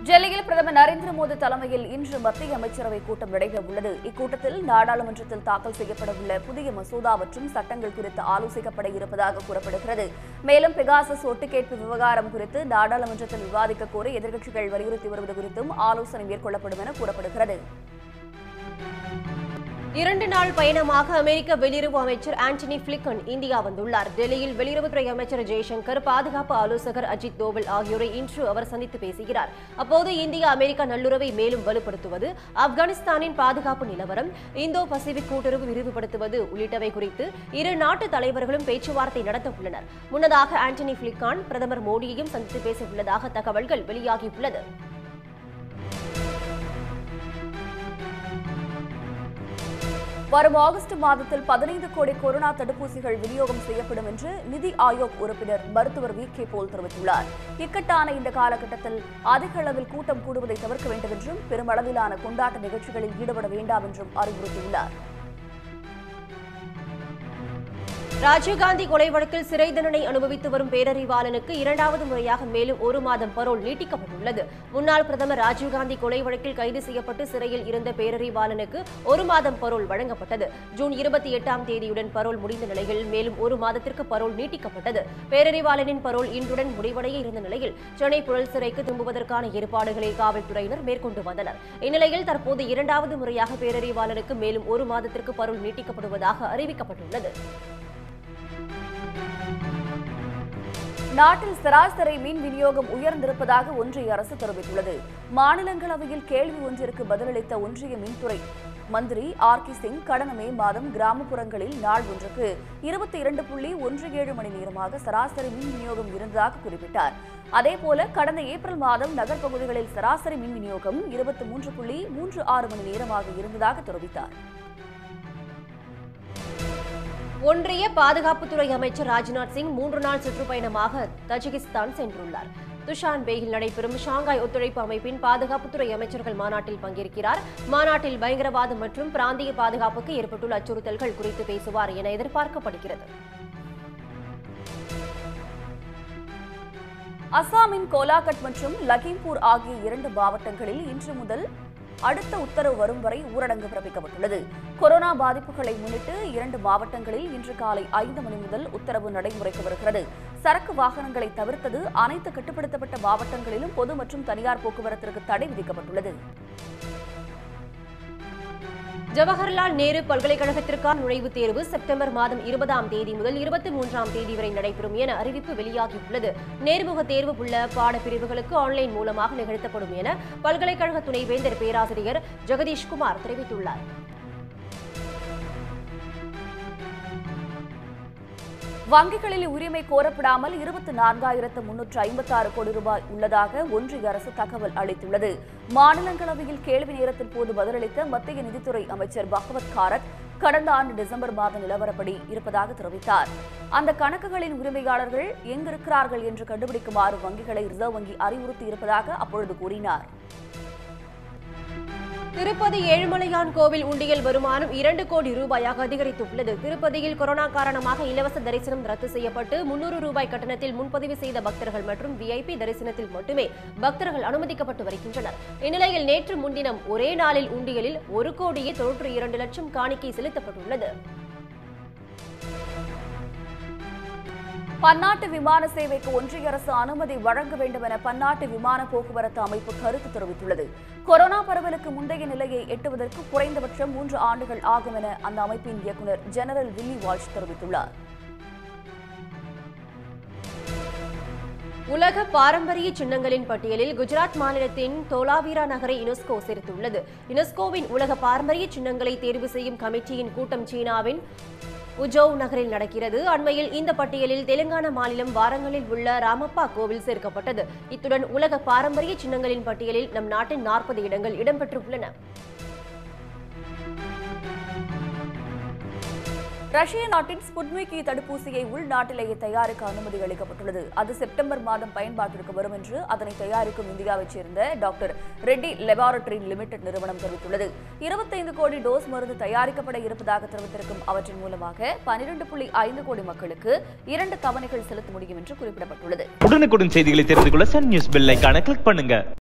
டெல்லியில் பிரதமர் நரேந்திர மோடி தலைமையில் இன்று மத்திய அமைச்சரவை கூட்டம் நடைபெற உள்ளது இக்கூட்டத்தில் நாடாளுமன்றத்தில் தாக்கல் செய்யப்படவுள்ள புதிய மசோதா மற்றும் சட்டங்கள் குறித்து ஆலோசிக்கப்பட இருப்பதாக கூறப்படுகிறது மேலும் பெகாசஸ் ஒட்டுக்கேட்பு விவகாரம் குறித்து நாடாளுமன்றத்தில் விவாதிக்க கோரி எதிர்க்கட்சிகள் வலியுறுத்தி வருவது குறித்தும் ஆலோசனை மேற்கொள்ளப்படும் என கூறப்படுகிறது இரண்டு நாள் பயணமாக அமெரிக்க வெளியுறவு அமைச்சர் ஆண்டனி பிளிக்கன் இந்தியா வந்துள்ளார் டெல்லியில் வெளியுறவுத்துறை அமைச்சர் ஜெய்சங்கர் பாதுகாப்பு ஆலோசகர் அஜித் தோவல் ஆகியோரை இன்று அவர் சந்தித்து பேசுகிறார் அப்போது இந்தியா அமெரிக்கா நல்லுறவை மேலும் வலுப்படுத்துவது ஆப்கானிஸ்தானின் பாதுகாப்பு நிலவரம் இந்தோ பசிபிக் கூட்டுறவு விரிவுபடுத்துவது உள்ளிட்டவை குறித்து இரு நாட்டு தலைவர்களும் பேச்சுவார்த்தை நடத்த உள்ளனர் முன்னதாக ஆண்டனி பிளிக்கான் பிரதமர் மோடியையும் சந்தித்து பேச உள்ளதாக தகவல்கள் வெளியாகியுள்ளது வரும் ஆகஸ்ட் மாதத்தில் பதினைந்து கோடி கொரோனா தடுப்பூசிகள் விநியோகம் செய்யப்படும் என்று நிதி ஆயோக் உறுப்பினர் மருத்துவர் வி கே போல் தெரிவித்துள்ளார் இக்கட்டான இந்த காலகட்டத்தில் அதிக அளவில் கூட்டம் கூடுவதை தவிர்க்க வேண்டும் என்றும் பெருமளவிலான கொண்டாட்ட நிகழ்ச்சிகளில் ஈடுபட வேண்டாம் என்றும் அறிவுறுத்தியுள்ளார் ராஜீவ்காந்தி கொலை வழக்கில் சிறை தண்டனை அனுபவித்து வரும் பேரறிவாளனுக்கு இரண்டாவது முறையாக மேலும் ஒரு மாதம் பரோல் நீட்டிக்கப்பட்டுள்ளது முன்னாள் பிரதமர் ராஜீவ்காந்தி கொலை வழக்கில் கைது செய்யப்பட்டு சிறையில் இருந்த பேரறிவாளனுக்கு ஒரு மாதம் பரோல் வழங்கப்பட்டது ஜூன் இருபத்தி எட்டாம் தேதியுடன் பரோல் முடிந்த நிலையில் மேலும் ஒரு மாதத்திற்கு பரோல் நீட்டிக்கப்பட்டது பேரறிவாளனின் பரோல் இன்றுடன் முடிவடைய இருந்த நிலையில் சென்னை புழல் சிறைக்கு திரும்புவதற்கான ஏற்பாடுகளை காவல்துறையினர் மேற்கொண்டு வந்தனர் இந்நிலையில் தற்போது இரண்டாவது முறையாக பேரறிவாளனுக்கு மேலும் ஒரு மாதத்திற்கு பரோல் நீட்டிக்கப்படுவதாக அறிவிக்கப்பட்டுள்ளது நாட்டில் சராசரி மின் விநியோகம் உயர்ந்திருப்பதாக ஒன்றிய அரசு தெரிவித்துள்ளது மாநிலங்களவையில் கேள்வி ஒன்றிற்கு பதிலளித்த ஒன்றிய மின்துறை மந்திரி ஆர் கே சிங் கடந்த மே மாதம் கிராமப்புறங்களில் நாள் ஒன்றுக்கு இருபத்தி இரண்டு புள்ளி ஒன்று ஏழு மணி நேரமாக சராசரி மின் விநியோகம் இருந்ததாக குறிப்பிட்டார் அதேபோல கடந்த ஏப்ரல் மாதம் நகர்ப்பகுதிகளில் சராசரி மின் விநியோகம் இருபத்தி மூன்று புள்ளி மூன்று ஆறு மணி நேரமாக இருந்ததாக தெரிவித்தார் ஒன்றிய பாதுகாப்புத்துறை அமைச்சர் ராஜ்நாத் சிங் மூன்று நாள் சுற்றுப்பயணமாக தஜிகிஸ்தான் சென்றுள்ளார் துஷான்பேயில் நடைபெறும் ஷாங்காய் ஒத்துழைப்பு அமைப்பின் பாதுகாப்புத்துறை அமைச்சர்கள் மாநாட்டில் பங்கேற்கிறார் மாநாட்டில் பயங்கரவாதம் மற்றும் பிராந்திய பாதுகாப்புக்கு ஏற்பட்டுள்ள அச்சுறுத்தல்கள் குறித்து பேசுவார் என எதிர்பார்க்கப்படுகிறது அசாமின் கோலாகட் மற்றும் லகிம்பூர் ஆகிய இரண்டு மாவட்டங்களில் இன்று முதல் அடுத்த உத்தரவு வரும் வரை ஊரடங்கு பிறப்பிக்கப்பட்டுள்ளது கொரோனா பாதிப்புகளை முன்னிட்டு இரண்டு மாவட்டங்களில் இன்று காலை ஐந்து மணி முதல் உத்தரவு நடைமுறைக்கு வருகிறது சரக்கு வாகனங்களை தவிர்த்தது அனைத்து கட்டுப்படுத்தப்பட்ட மாவட்டங்களிலும் பொது மற்றும் தனியார் போக்குவரத்திற்கு தடை விதிக்கப்பட்டுள்ளது ஜவஹர்லால் நேரு பல்கலைக்கழகத்திற்கான நுழைவுத் தேர்வு செப்டம்பர் மாதம் இருபதாம் தேதி முதல் இருபத்தி மூன்றாம் தேதி வரை நடைபெறும் என அறிவிப்பு வெளியாகியுள்ளது நேர்முக தேர்வு உள்ள பாடப்பிரிவுகளுக்கு ஆன்லைன் மூலமாக நிகழ்த்தப்படும் என பல்கலைக்கழக துணைவேந்தர் பேராசிரியர் ஜெகதீஷ்குமார் தெரிவித்துள்ளார் வங்கிகளில் உரிமை கோரப்படாமல் இருபத்தி நான்காயிரத்து முன்னூற்று ஐம்பத்தாறு கோடி ரூபாய் உள்ளதாக ஒன்றிய அரசு தகவல் அளித்துள்ளது மாநிலங்களவையில் கேள்வி நேரத்தின் போது பதிலளித்த மத்திய நிதித்துறை அமைச்சர் பகவத் காரத் கடந்த ஆண்டு டிசம்பர் மாத நிலவரப்படி இருப்பதாக தெரிவித்தார் அந்த கணக்குகளின் உரிமையாளர்கள் எங்கிருக்கிறார்கள் என்று கண்டுபிடிக்குமாறு வங்கிகளை ரிசர்வ் வங்கி அறிவுறுத்தி இருப்பதாக அப்பொழுது கூறினார் திருப்பதி ஏழுமலையான் கோவில் உண்டியல் வருமானம் இரண்டு கோடி ரூபாயாக அதிகரித்துள்ளது திருப்பதியில் கொரோனா காரணமாக இலவச தரிசனம் ரத்து செய்யப்பட்டு முன்னூறு ரூபாய் கட்டணத்தில் முன்பதிவு செய்த பக்தர்கள் மற்றும் விஐபி தரிசனத்தில் மட்டுமே பக்தர்கள் அனுமதிக்கப்பட்டு வருகின்றனர் இந்நிலையில் நேற்று முன்தினம் ஒரே நாளில் உண்டியலில் ஒரு கோடியே தொன்னூற்றி இரண்டு லட்சம் காணிக்கை செலுத்தப்பட்டுள்ளது பன்னாட்டு விமான சேவைக்கு ஒன்றிய அரசு அனுமதி வழங்க வேண்டும் என பன்னாட்டு விமான போக்குவரத்து அமைப்பு கருத்து தெரிவித்துள்ளது கொரோனா பரவலுக்கு முந்தைய நிலையை எட்டுவதற்கு குறைந்தபட்சம் மூன்று ஆண்டுகள் ஆகும் என அந்த அமைப்பின் இயக்குநர் ஜெனரல் வில்லி வால்ஷ் தெரிவித்துள்ளார் உலக பாரம்பரிய சின்னங்களின் பட்டியலில் குஜராத் மாநிலத்தின் தோலாவீரா நகரை யுனெஸ்கோ சேர்த்துள்ளது யுனெஸ்கோவின் உலக பாரம்பரிய சின்னங்களை தேர்வு செய்யும் கமிட்டியின் கூட்டம் சீனாவின் உஜோவ் நகரில் நடக்கிறது அண்மையில் இந்த பட்டியலில் தெலுங்கானா மாநிலம் வாரங்களில் உள்ள ராமப்பா கோவில் சேர்க்கப்பட்டது இத்துடன் உலக பாரம்பரிய சின்னங்களின் பட்டியலில் நம் நாட்டின் நாற்பது இடங்கள் இடம்பெற்றுள்ளன ரஷ்ய நாட்டின் ஸ்புட்னிக் தடுப்பூசியை உள்நாட்டிலேயே தயாரிக்க அனுமதி அளிக்கப்பட்டுள்ளது அது செப்டம்பர் மாதம் பயன்பாட்டிற்கு வரும் என்று அதனை தயாரிக்கும் இந்தியாவைச் சேர்ந்த டாக்டர் ரெட்டி லெபார்டரி லிமிடெட் நிறுவனம் தெரிவித்துள்ளது இருபத்தைந்து கோடி டோஸ் மருந்து தயாரிக்கப்பட இருப்பதாக தெரிவித்திருக்கும் அவற்றின் மூலமாக பனிரெண்டு புள்ளி ஐந்து கோடி மக்களுக்கு இரண்டு தவணைகள் செலுத்த முடியும் என்று குறிப்பிடப்பட்டுள்ளது உடனுக்குடன் செய்திகளை தெரிந்து கொள்ள சன் நியூஸ் பெல் ஐகானை கிளிக் பண்ணுங்க